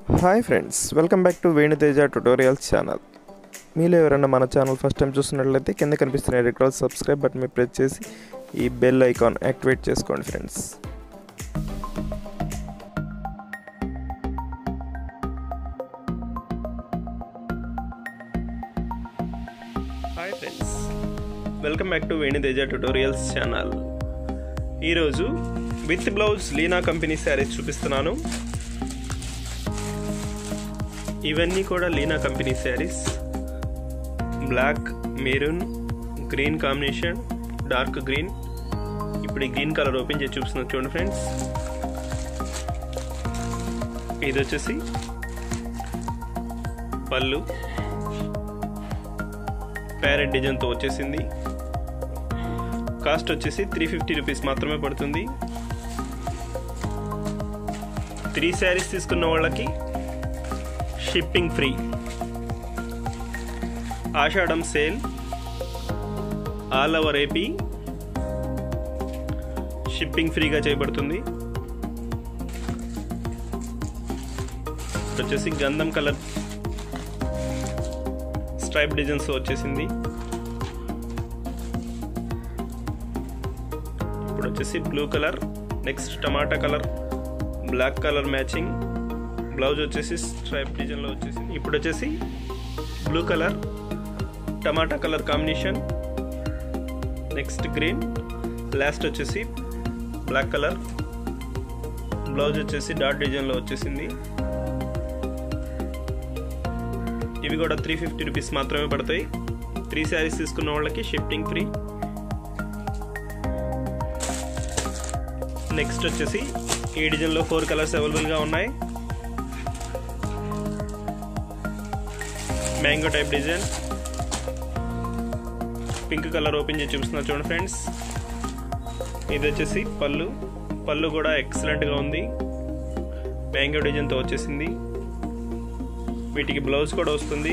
hi friends welcome back to Venuteja tutorials channel మీలో ఎవరైనా మన ఛానల్ ఫస్ట్ టైం చూస్తున్నట్లయితే కింద కనిపిస్తున్న రెడ్ కలర్ సబ్స్క్రైబ్ బటన్ మీద ప్రెస్ చేసి ఈ బెల్ ఐకాన్ యాక్టివేట్ చేసుకోండి friends hi friends welcome back to Venuteja tutorials channel ఈరోజు with blouse Leena company saris చూపిస్తున్నాను ఇవన్నీ కూడా Leena company saris black maroon green combination dark green ఇప్పుడు ఈ గ్రీన్ కలర్ ఓపెన్ చేసి చూపిస్తున్నాను చూడండి ఫ్రెండ్స్ ఇది వచ్చేసి పళ్ళు ప్యారెట్ డిజైన్తో వచ్చేసింది కాస్ట్ వచ్చేసి త్రీ ఫిఫ్టీ రూపీస్ మాత్రమే పడుతుంది త్రీ శారీస్ తీసుకున్న వాళ్ళకి షిప్పింగ్ ఫ్రీ ఆషాఢం sale all over AP shipping ఫ్రీగా చేయబడుతుంది వచ్చేసి గంధం కలర్ స్ట్రైప్ డిజైన్స్ వచ్చేసింది ఇప్పుడు వచ్చేసి blue colour next tomato colour black colour matching blouse వచ్చేసి స్ట్రైప్ డిజైన్లో వచ్చేసింది ఇప్పుడు వచ్చేసి blue colour tomato colour combination next green last వచ్చేసి బ్లాక్ కలర్ బ్లౌజ్ వచ్చేసి డాట్ డిజైన్లో వచ్చేసింది ఇవి కూడా త్రీ ఫిఫ్టీ రూపీస్ మాత్రమే పడతాయి త్రీ శారీస్ తీసుకున్న వాళ్ళకి షిఫ్టింగ్ ఫ్రీ నెక్స్ట్ వచ్చేసి ఈ డిజైన్లో ఫోర్ కలర్స్ అవైలబుల్గా ఉన్నాయి mango type design pink colour open చేసి చూపిస్తున్నా చూడండి ఫ్రెండ్స్ ఇది వచ్చేసి పళ్ళు పళ్ళు కూడా ఎక్సలెంట్గా ఉంది మ్యాంగో డిజైన్తో వచ్చేసింది వీటికి బ్లౌజ్ కూడా వస్తుంది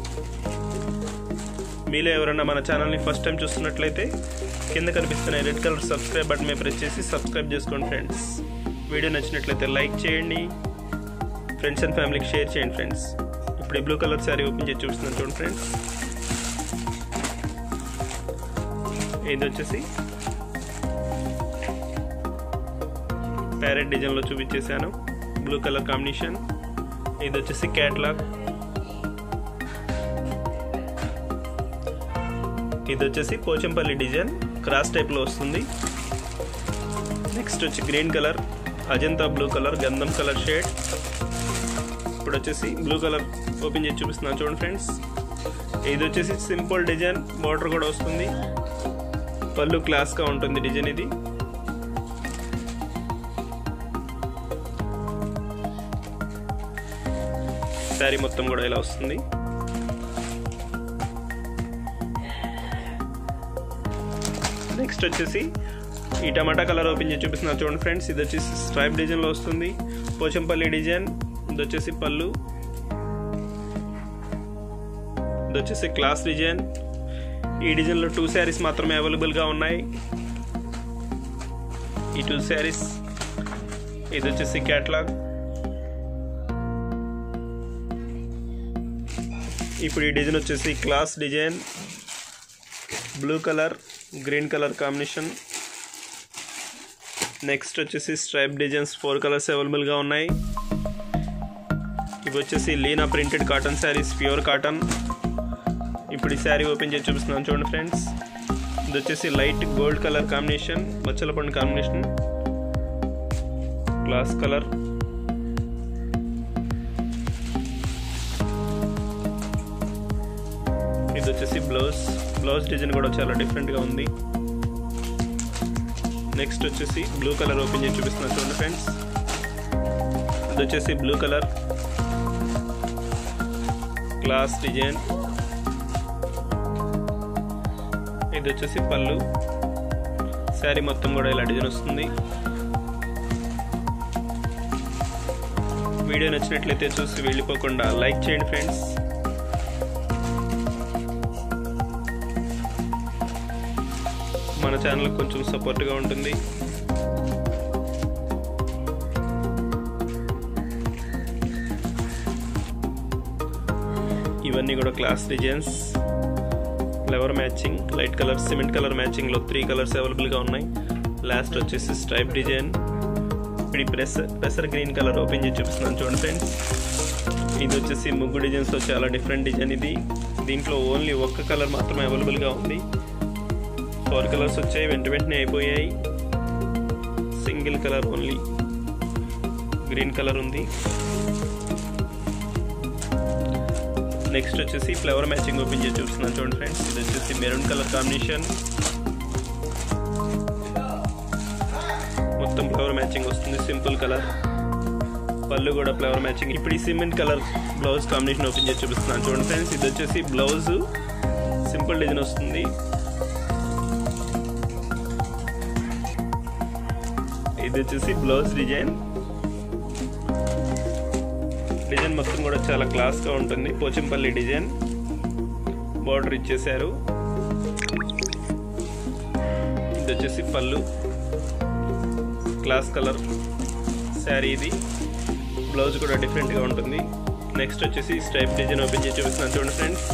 మీలో ఎవరైనా మన ఛానల్ని ఫస్ట్ టైం చూస్తున్నట్లయితే కింద కనిపిస్తున్న రెడ్ కలర్ సబ్స్క్రైబ్ బటన్ మీద ప్రెస్ చేసి సబ్స్క్రైబ్ చేసుకోండి ఫ్రెండ్స్ వీడియో నచ్చినట్లయితే లైక్ చేయండి ఫ్రెండ్స్ అండ్ ఫ్యామిలీకి షేర్ చేయండి ఫ్రెండ్స్ ఇప్పుడు ఈ బ్లూ కలర్ శారీ ఓపెన్ చేసి చూస్తున్నాను చూడండి ఫ్రెండ్స్ ఇది వచ్చేసి ప్యారెట్ డిజైన్లో చూపించేశాను బ్లూ కలర్ కాంబినేషన్ ఇది వచ్చేసి క్యాట్లాగ్ ఇది వచ్చేసి పోచంపల్లి డిజైన్ క్రాస్ టైప్లో వస్తుంది నెక్స్ట్ వచ్చి green colour Ajanta blue colour గంధం కలర్ షేడ్ ఇప్పుడు వచ్చేసి బ్లూ కలర్ ఓపెన్ చేసి చూపిస్తున్నాను చూడండి ఫ్రెండ్స్ ఇది వచ్చేసి సింపుల్ డిజైన్ బార్డర్ కూడా వస్తుంది పళ్ళు క్లాస్గా ఉంటుంది డిజైన్ ఇది శారీ మొత్తం కూడా ఇలా వస్తుంది నెక్స్ట్ వచ్చేసి ఈ టమాటా కలర్ ఓపెన్ చేసి చూపిస్తున్నారు చూడండి ఫ్రెండ్స్ ఇది వచ్చేసి స్ట్రైప్ డిజైన్లో వస్తుంది పోచంపల్లి డిజైన్ ఇది వచ్చేసి పళ్ళు ఇది వచ్చేసి క్లాస్ డిజైన్ ఈ డిజైన్లో టూ శారీస్ మాత్రమే అవైలబుల్గా ఉన్నాయి ఈ టూ శారీస్ ఇది వచ్చేసి క్యాట్లాగ్ ఇప్పుడు ఈ డిజైన్ వచ్చేసి class design blue colour green colour combination next వచ్చేసి స్ట్రైప్ డిజైన్స్ ఫోర్ కలర్స్ అవైలబుల్గా ఉన్నాయి ఇవి వచ్చేసి Leena printed cotton saris pure cotton ఇప్పుడు ఈ శారీ ఓపెన్ చేసి చూపిస్తున్నాను చూడండి ఫ్రెండ్స్ ఇది వచ్చేసి లైట్ గోల్డ్ కలర్ కాంబినేషన్ మచ్చల పండు కాంబినేషన్ గ్లాస్ కలర్ ఇది వచ్చేసి బ్లౌజ్ బ్లౌజ్ డిజైన్ కూడా చాలా డిఫరెంట్గా ఉంది నెక్స్ట్ వచ్చేసి బ్లూ కలర్ ఓపెన్ చేసి చూపిస్తున్నాను చూడండి ఫ్రెండ్స్ ఇది వచ్చేసి బ్లూ కలర్ గ్లాస్ డిజైన్ ఇది వచ్చేసి పళ్ళు శారీ మొత్తం కూడా ఇలా డిజైన్ వస్తుంది వీడియో నచ్చినట్లయితే చూసి వెళ్ళిపోకుండా లైక్ చేయండి ఫ్రెండ్స్ మన ఛానల్ కొంచెం సపోర్ట్గా ఉంటుంది ఇవన్నీ కూడా class designs flower matching light colour cement colour మ్యాచింగ్లో త్రీ కలర్స్ అవైలబుల్గా ఉన్నాయి లాస్ట్ వచ్చేసి స్ట్రైప్ డిజైన్ ఇప్పుడు ఈ ప్రెస్ ప్రెసర్ గ్రీన్ కలర్ ఓపెన్ చేసి చూపిస్తున్నాను చూడండి ఫ్రెండ్స్ ఇది వచ్చేసి ముగ్గు డిజైన్స్తో చాలా డిఫరెంట్ డిజైన్ ఇది దీంట్లో ఓన్లీ ఒక్క కలర్ మాత్రమే అవైలబుల్గా ఉంది ఫోర్ కలర్స్ వచ్చాయి వెంట వెంటనే అయిపోయాయి single colour only green colour ఉంది నెక్స్ట్ వచ్చేసి ఫ్లవర్ మ్యాచింగ్ ఓపెన్ చేసి చూస్తున్నాను చూడండి ఫ్రెండ్స్ ఇది వచ్చేసి మెరూన్ కలర్ కాంబినేషన్ మొత్తం ఫ్లవర్ మ్యాచింగ్ వస్తుంది సింపుల్ కలర్ పళ్ళు కూడా ఫ్లవర్ మ్యాచింగ్ ఇప్పుడు ఈ cement colour blouse combination open చేసి చూపిస్తున్నాను చూడండి ఫ్రెండ్స్ ఇది వచ్చేసి బ్లౌజ్ సింపుల్ డిజైన్ వస్తుంది ఇది వచ్చేసి బ్లౌజ్ డిజైన్ డిజైన్ మొత్తం కూడా చాలా క్లాస్గా ఉంటుంది పోచంపల్లి డిజైన్ బార్డర్ ఇచ్చేసారు ఇది వచ్చేసి పళ్ళు క్లాస్ కలర్ శారీ ఇది బ్లౌజ్ కూడా డిఫరెంట్గా ఉంటుంది నెక్స్ట్ వచ్చేసి స్ట్రైప్ డిజైన్ ఓపెన్ చేసి చూపిస్తున్నాను చూడండి ఫ్రెండ్స్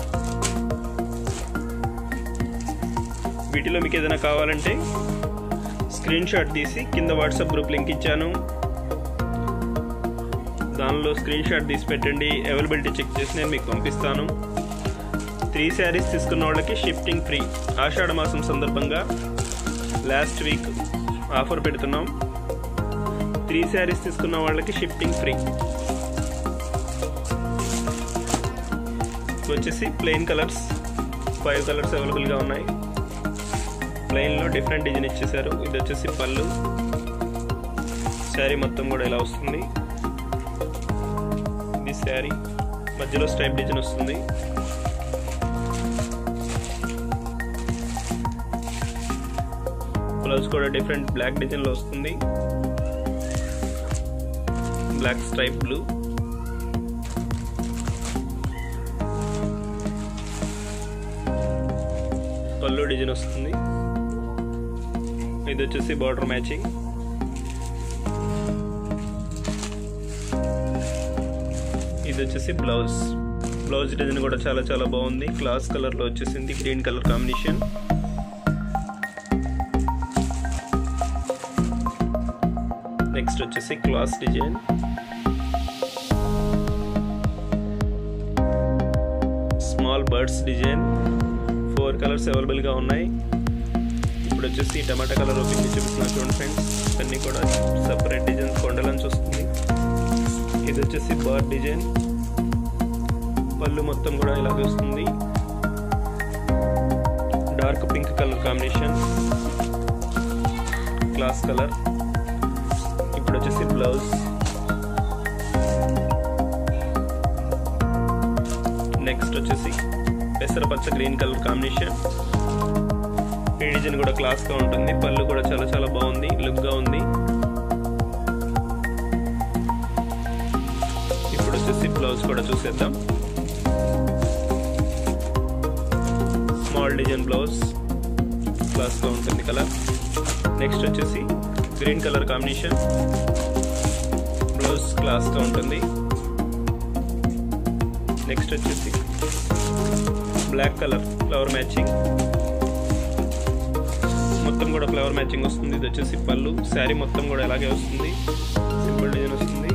వీటిలో మీకు ఏదైనా కావాలంటే స్క్రీన్ షాట్ తీసి కింద వాట్సాప్ గ్రూప్ లింక్ ఇచ్చాను దానిలో స్క్రీన్ షాట్ తీసి పెట్టండి అవైలబిలిటీ చెక్ చేసి నేను మీకు పంపిస్తాను త్రీ శారీస్ తీసుకున్న వాళ్ళకి షిఫ్టింగ్ ఫ్రీ ఆషాఢ మాసం సందర్భంగా లాస్ట్ వీక్ ఆఫర్ పెడుతున్నాం త్రీ శారీస్ తీసుకున్న వాళ్ళకి షిఫ్టింగ్ ఫ్రీ వచ్చేసి ప్లెయిన్ కలర్స్ ఫైవ్ కలర్స్ అవైలబుల్గా ఉన్నాయి ప్లెయిన్లో డిఫరెంట్ డిజైన్ ఇచ్చేసారు ఇది వచ్చేసి పళ్ళు శారీ మొత్తం కూడా ఇలా వస్తుంది ఇది శారీ మధ్యలో స్ట్రైప్ డిజైన్ వస్తుంది బ్లౌజ్ కూడా డిఫరెంట్ బ్లాక్ డిజైన్లో వస్తుంది బ్లాక్ స్ట్రైప్ బ్లూ పళ్ళు డిజైన్ వస్తుంది ఇది వచ్చేసి బార్డర్ మ్యాచింగ్ ఇది వచ్చేసి బ్లౌజ్ బ్లౌజ్ డిజైన్ కూడా చాలా చాలా బాగుంది క్లాస్ కలర్లో వచ్చేసింది గ్రీన్ కలర్ కాంబినేషన్ నెక్స్ట్ వచ్చేసి class design small birds design four colours అవైలబుల్గా ఉన్నాయి ఇప్పుడు వచ్చేసి టమాటా కలర్ ఓపెన్ చేసి చూపిస్తున్నాను చూడండి ఫ్రెండ్స్ అన్నీ కూడా సపరేట్ డిజైన్ కొండలంచి వస్తుంది ఇది వచ్చేసి బర్డ్ డిజైన్ పళ్ళు మొత్తం కూడా ఇలాగే వస్తుంది dark pink colour combination class colour ఇప్పుడు వచ్చేసి బ్లౌజ్ నెక్స్ట్ వచ్చేసి పెసరపచ్చ గ్రీన్ కలర్ కాంబినేషన్ ఈ డిజైన్ కూడా క్లాస్గా ఉంటుంది పళ్ళు కూడా చాలా చాలా బాగుంది లుక్గా ఉంది ఇప్పుడు వచ్చేసి బ్లౌజ్ కూడా చూసేద్దాం స్మాల్ డిజైన్ బ్లౌజ్ క్లాస్గా ఉంటుంది కలర్ నెక్స్ట్ వచ్చేసి గ్రీన్ కలర్ కాంబినేషన్ బ్లౌజ్ క్లాస్గా ఉంటుంది నెక్స్ట్ వచ్చేసి బ్లాక్ కలర్ ఫ్లవర్ మ్యాచింగ్ మొత్తం కూడా ఫ్లవర్ మ్యాచింగ్ వస్తుంది ఇది వచ్చేసి పళ్ళు శారీ మొత్తం కూడా ఇలాగే వస్తుంది సింపుల్ డిజైన్ వస్తుంది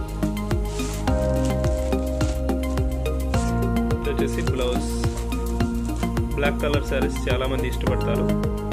ఇది వచ్చేసి బ్లౌజ్ బ్లాక్ కలర్ శారీస్ చాలా మంది ఇష్టపడతారు